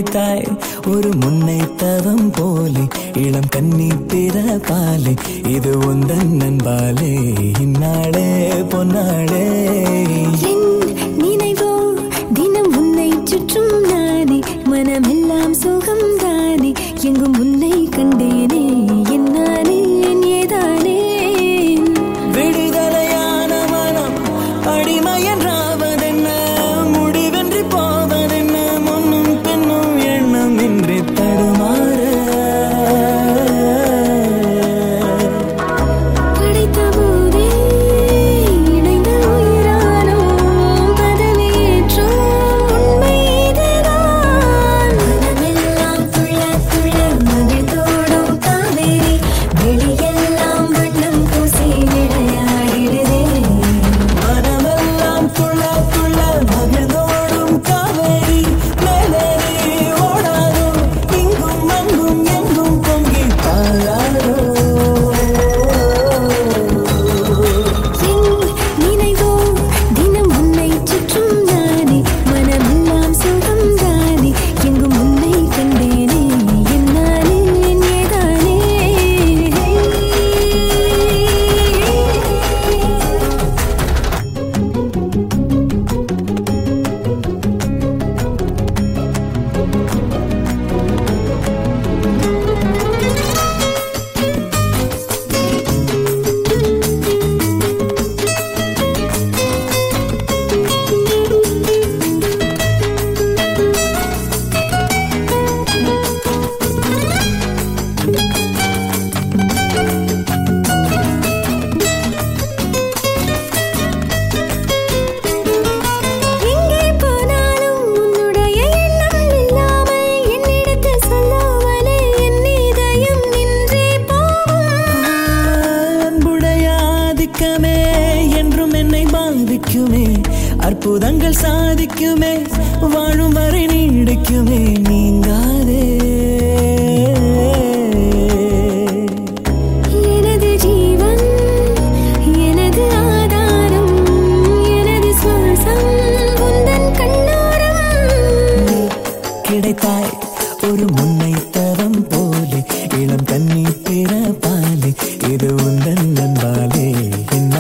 கிடைத்தாய் ஒரு முன்னை தவம் போலே இளம் கன்னி பிற பாலே இது உந்தன் நண்பாலே இந்நாளே பொன்னாளே என் நினைவோ தினம் உன்னை சுற்றும் நானே மனமெல்லாம் சுகம் தானே எங்கும் உன்னை கண்டேனே என்னானே ஏதானே விடுதலையான மனம் அடிமை என்றாவதென்ன முடிவென்றி போவதென்ன முன்னும் பின்னும் எண்ணம் இன்றி தடுமாற படைத்த போதே இணைந்த உயிரானோம் பதவியேற்றோம் உண்மை இதுதான் மனமெல்லாம் துள்ள துள்ள மகிழ்ந்தோடும் காவேரி வெளியெல்லாம் வண்ணம் பூசி விளையாடிடுதே மனமெல்லாம் துள்ள துள்ள மகிழ்ந்தோடும் காவேரி மேலேறி ஓடாதோ இங்கும் அங்கும் எங்கும் பொங்கி பாராதோ என் நினைவோ தினம் உன்னை சுற்றும் நானே மனமெல்லாம் சுகம் தானே எங்கும் உன்னை கண்டேனே என்னானே ஏதானே எங்கே போனாலும் உன்னுடைய எண்ணம் இல்லாமல் என்னிடத்தில் சொல்லாமலே என் இதயம் நின்றே போகும் அன்புடைய ஆதிக்கமே என்றும் என்னை பாதிக்குமே அற்புதங்கள் சாதிக்குமே வாழும் வரை நீடிக்குமே நீங்காதே எனது ஜீவன் எனது ஆதாரம் எனது சுவாசம் உந்தன் கண்ணோரம் கிடைத்தாய் ஒரு முன்னை தரம் போலே இளம் கன்னி பிற பாலே இது உந்தன் நண்பாலே என்